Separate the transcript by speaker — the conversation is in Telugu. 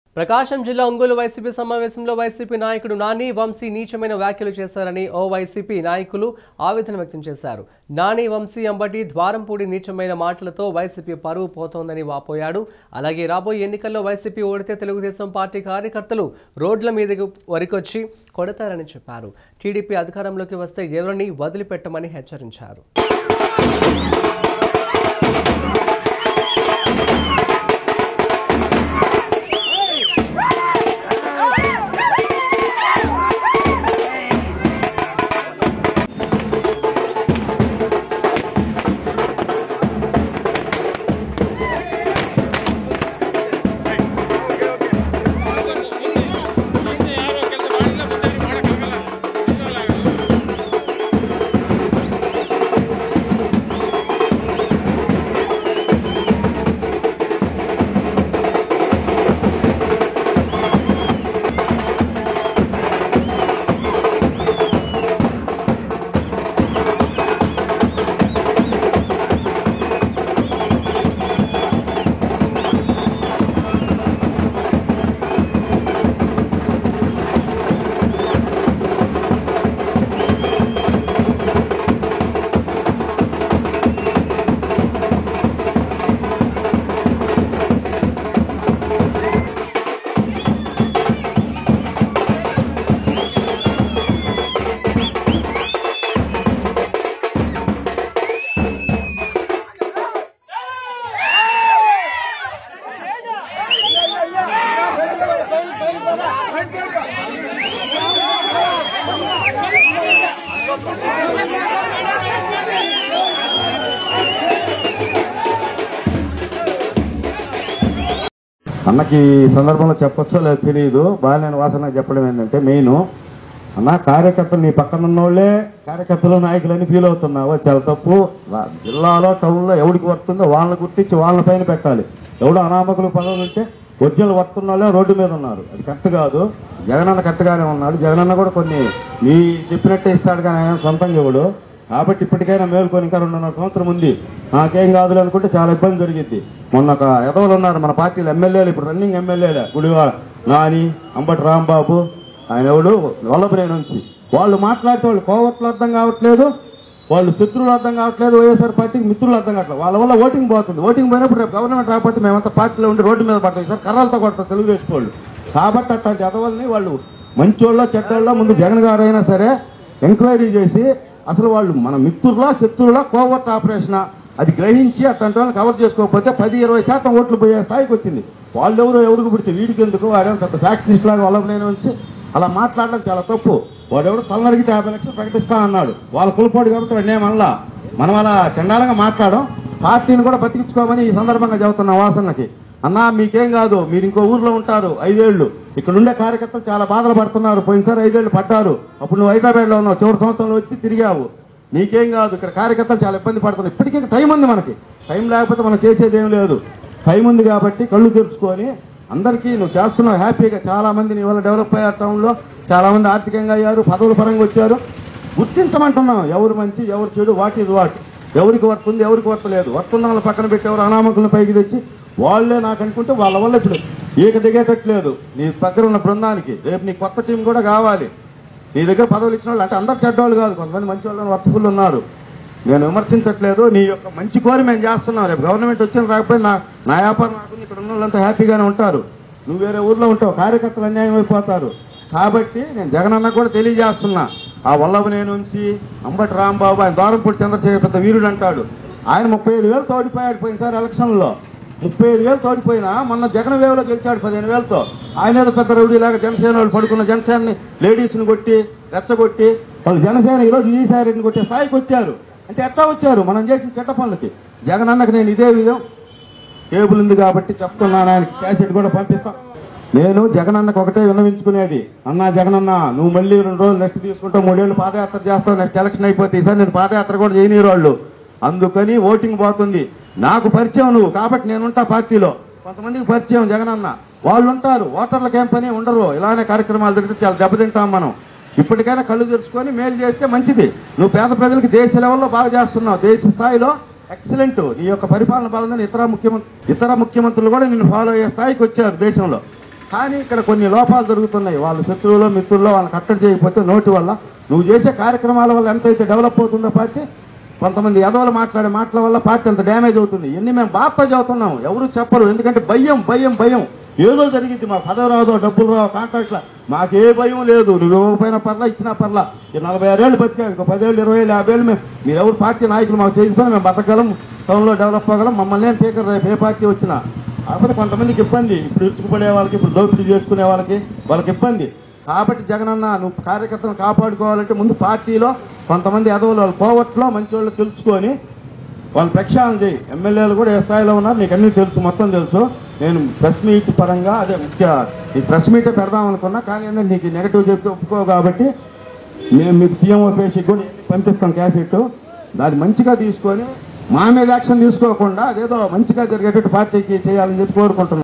Speaker 1: ప్రకాశం జిల్లా ఒంగోలు వైసీపీ సమావేశంలో వైసీపీ నాయకుడు నాని వంశీ నీచమైన వ్యాఖ్యలు చేశారని ఓ వైసీపీ నాయకులు ఆవేదన వ్యక్తం చేశారు నాని వంశీ అంబటి ద్వారంపూడి నీచమైన మాటలతో వైసీపీ పరువు పోతోందని వాపోయాడు అలాగే రాబోయే ఎన్నికల్లో వైసీపీ ఓడితే తెలుగుదేశం పార్టీ కార్యకర్తలు రోడ్ల మీదకు వరికొచ్చి కొడతారని చెప్పారు టీడీపీ అధికారంలోకి వస్తే ఎవరిని వదిలిపెట్టమని హెచ్చరించారు
Speaker 2: అన్నకి ఈ సందర్భంలో చెప్పొచ్చో లేదో తెలియదు బాలినేని వాసన చెప్పడం ఏంటంటే మెయిన్ అన్న కార్యకర్తలు నీ పక్కన ఉన్నోళ్ళే కార్యకర్తలు నాయకులని ఫీల్ అవుతున్నావు అది చాలా తప్పు రా- జిల్లాలో టౌన్లో ఎవరికి వస్తుందో వాళ్ళని గుర్తించి వాళ్ళని పైన పెట్టాలి ఎవడో అనామకులు పదవులు ఉంటే ఒరిజినల్ వస్తున్న వాళ్ళే రోడ్డు మీద ఉన్నారు అది కరెక్ట్ కాదు జగనన్న కరెక్ట్గానే ఉన్నాడు జగనన్న కూడా కొన్ని నీ చెప్పినట్టే ఇస్తాడు కానీ ఆయన సొంతంగా ఇవ్వడు కాబట్టి ఇప్పటికైనా మేల్కొని ఇంకా రెండున్నర సంవత్సరం ఉంది నాకేం కాదులే అనుకుంటే చాలా ఇబ్బంది జరిగింది మొన్న ఒక ఎదవలు ఉన్నారు మన పార్టీలో ఎమ్మెల్యేలు ఇప్పుడు రన్నింగ్ ఎమ్మెల్యేలే గుడివాడ నాని అంబటి రాంబాబు ఆయన ఎవడు వల్లభనే నుంచి వాళ్ళు మాట్లాడితే వాళ్ళు కోవట్లు అర్థం కావట్లేదు వాళ్ళు శత్రువులు అర్థం కావట్లేదు వైఎస్ఆర్ పార్టీకి మిత్రులు అర్థం కావట్లేదు వాళ్ళ వల్ల ఓటింగ్ పోతుంది ఓటింగ్ పోయినప్పుడు రేపు గవర్నమెంట్ రాకపోతే మేమంతా పార్టీలో ఉండి రోడ్డు మీద పడతాం సార్ కర్రలతో కొడతాం తెలుగుదేశం వాళ్ళు కాబట్టి అట్లాంటి ఎదవల్ని వాళ్ళు మంచోళ్ళో చెడ్డోళ్ళో ముందు జగన్ గారు అయినా సరే ఎంక్వైరీ చేసి అసలు వాళ్ళు మన మిత్రులా శత్రువులా కోవర్ట్ ఆపరేషన్ అది గ్రహించి అట్లాంటి వాళ్ళని కవర్ చేసుకోకపోతే పది ఇరవై శాతం ఓట్లు పోయే స్థాయికి వచ్చింది వాళ్ళు ఎవరు ఎవరికి పుడితే వీడికి ఎందుకు వాడేమో పెద్ద ఫ్యాక్టరీస్ లాగా వల్లభనేని నుంచి అలా మాట్లాడడం చాలా తప్పు వాడెవడు తలనరిగితే యాభై లక్షలు ప్రకటిస్తా అన్నాడు వాళ్ళ కులపోడు కాబట్టి వాడిని ఏమనలా మనం అలా చండాలంగా మాట్లాడడం పార్టీని కూడా బతికించుకోమని ఈ సందర్భంగా చెబుతున్నా వాసనకి అన్నా మీకేం కాదు మీరు ఇంకో ఊర్లో ఉంటారు ఐదేళ్లు ఇక్కడ ఉండే కార్యకర్తలు చాలా బాధలు పడుతున్నారు పోయినసారి ఐదేళ్లు పడ్డారు అప్పుడు నువ్వు హైదరాబాద్లో ఉన్నావు చివరి సంవత్సరంలో వచ్చి తిరిగావు నీకేం కాదు ఇక్కడ కార్యకర్తలు చాలా ఇబ్బంది పడుతున్నారు ఇప్పటికీ టైం ఉంది మనకి టైం లేకపోతే మనం చేసేది ఏం లేదు టైం ఉంది కాబట్టి కళ్ళు తెరుచుకొని అందరికీ నువ్వు చేస్తున్నావు హ్యాపీగా చాలా మంది నీ వల్ల డెవలప్ అయ్యారు టౌన్లో చాలా మంది ఆర్థికంగా అయ్యారు పదవుల పరంగా వచ్చారు గుర్తించమంటున్నాం ఎవరు మంచి ఎవరు చెడు వాట్ ఈజ్ వాట్ ఎవరికి వర్తుంది ఎవరికి వర్తలేదు వర్తున్న వాళ్ళ పక్కన పెట్టి ఎవరు అనామకులను పైకి తెచ్చి వాళ్ళే నాకు అనుకుంటే వాళ్ళ వల్ల ఇప్పుడు ఈక దిగేటట్లేదు నీ దగ్గర ఉన్న బృందానికి రేపు నీ కొత్త టీం కూడా కావాలి నీ దగ్గర పదవులు ఇచ్చిన వాళ్ళు అంటే అందరు చెడ్డవాళ్ళు కాదు కొంతమంది మంచి వాళ్ళు వర్తకులు ఉన్నారు నేను విమర్శించట్లేదు నీ యొక్క మంచి కోరి మేము చేస్తున్నాం రేపు గవర్నమెంట్ వచ్చిన రాకపోతే నా నా వ్యాపారం నాకు ఇక్కడ ఉన్న వాళ్ళంతా హ్యాపీగానే ఉంటారు నువ్వు వేరే ఊర్లో ఉంటావు కార్యకర్తలు అన్యాయం అయిపోతారు కాబట్టి నేను జగనన్న కూడా తెలియజేస్తున్నా ఆ వల్లభనే నుంచి అంబటి రాంబాబు ఆయన ద్వారంపూడి చంద్రశేఖర్ పెద్ద వీరుడు అంటాడు ఆయన ముప్పై ఐదు వేలు తోడిపోయాడు పోయినసారి ఎలక్షన్లో ముప్పై ఐదు వేలు తోడిపోయినా మొన్న జగన్ వేవ్లో గెలిచాడు పదిహేను వేలతో ఆయన ఏదో పెద్ద రౌడీలాగా జనసేన వాళ్ళు పడుకున్న జనసేనని లేడీస్ని కొట్టి రెచ్చగొట్టి వాళ్ళు జనసేన ఈరోజు ఈసారిని కొట్టే స్థాయికి వచ్చారు అంటే ఎట్లా వచ్చారు మనం చేసిన చెడ్డ పనులకి జగన్ అన్నకు నేను ఇదే విధం కేబుల్ ఉంది కాబట్టి చెప్తున్నాను ఆయనకి క్యాసెట్ కూడా పంపిస్తాం నేను జగనన్నకు ఒకటే విన్నవించుకునేది అన్నా జగనన్న నువ్వు మళ్ళీ రెండు రోజులు నెక్స్ట్ తీసుకుంటావు మూడేళ్ళు పాదయాత్ర చేస్తావు నెక్స్ట్ ఎలక్షన్ అయిపోతే ఈసారి నేను పాదయాత్ర కూడా చేయని వాళ్ళు అందుకని ఓటింగ్ పోతుంది నాకు పరిచయం నువ్వు కాబట్టి నేను ఉంటా పార్టీలో కొంతమందికి పరిచయం జగనన్న వాళ్ళు ఉంటారు ఓటర్లకు ఏం పని ఉండరు ఇలానే కార్యక్రమాలు జరిగితే చాలా దెబ్బతింటాం మనం ఇప్పటికైనా కళ్ళు తెరుచుకొని మేలు చేస్తే మంచిది నువ్వు పేద ప్రజలకు దేశ లెవెల్లో బాగా చేస్తున్నావు దేశ స్థాయిలో ఎక్సలెంట్ నీ యొక్క పరిపాలన బాగుందని ఇతర ముఖ్యమంత్రి ఇతర ముఖ్యమంత్రులు కూడా నిన్ను ఫాలో అయ్యే స్థాయికి వచ్చారు దేశంలో కానీ ఇక్కడ కొన్ని లోపాలు జరుగుతున్నాయి వాళ్ళ శత్రువులో మిత్రుల్లో వాళ్ళని కట్టడి చేయకపోతే నోటి వల్ల నువ్వు చేసే కార్యక్రమాల వల్ల ఎంతైతే డెవలప్ అవుతుందో పార్టీ కొంతమంది ఎదవలు మాట్లాడే మాటల వల్ల పార్టీ అంత డ్యామేజ్ అవుతుంది ఇన్ని మేము బాధతో చదువుతున్నాం ఎవరు చెప్పరు ఎందుకంటే భయం భయం భయం ఏదో జరిగింది మా పదవి రాదో డబ్బులు రావు కాంట్రాక్ట్ల మాకే భయం లేదు నువ్వు ఇవ్వకపోయినా పర్లా ఇచ్చినా పర్లా ఈ నలభై ఆరేళ్ళు బతికా ఇంకో పదేళ్ళు ఇరవై ఏళ్ళు యాభై ఏళ్ళు మేము మీరు ఎవరు పార్టీ నాయకులు మాకు చేయకపోయినా మేము బతకగలం టౌన్లో డెవలప్ అవ్వగలం మమ్మల్ని ఏం పీకర్ రేపు ఏ పార్టీ వచ్చినా కాకపోతే కొంతమందికి ఇబ్బంది ఇప్పుడు ఇరుచుకుపడే వాళ్ళకి ఇప్పుడు దోపిడీ చేసుకునే వాళ్ళకి వాళ్ళకి ఇబ్బంది కాబట్టి జగనన్న నువ్వు కార్యకర్తలను కాపాడుకోవాలంటే ముందు పార్టీలో కొంతమంది ఎదవలు వాళ్ళు పోవట్లో మంచి వాళ్ళు తెలుసుకొని వాళ్ళు ప్రక్షాళన చేయి ఎమ్మెల్యేలు కూడా ఏ స్థాయిలో ఉన్నారు నీకు అన్నీ తెలుసు మొత్తం తెలుసు నేను ప్రెస్ మీట్ పరంగా అదే ముఖ్య ఈ ప్రెస్ మీటే పెడదాం అనుకున్నా కానీ ఏంటంటే నీకు నెగటివ్ చెప్తే ఒప్పుకో కాబట్టి మేము మీకు సీఎం ఆఫీస్కి కూడా పంపిస్తాం క్యాసెట్ దాన్ని మంచిగా తీసుకొని మా మీద యాక్షన్ తీసుకోకుండా అదేదో మంచిగా జరిగేటట్టు పార్టీకి చేయాలని చెప్పి కోరుకుంటున్నాం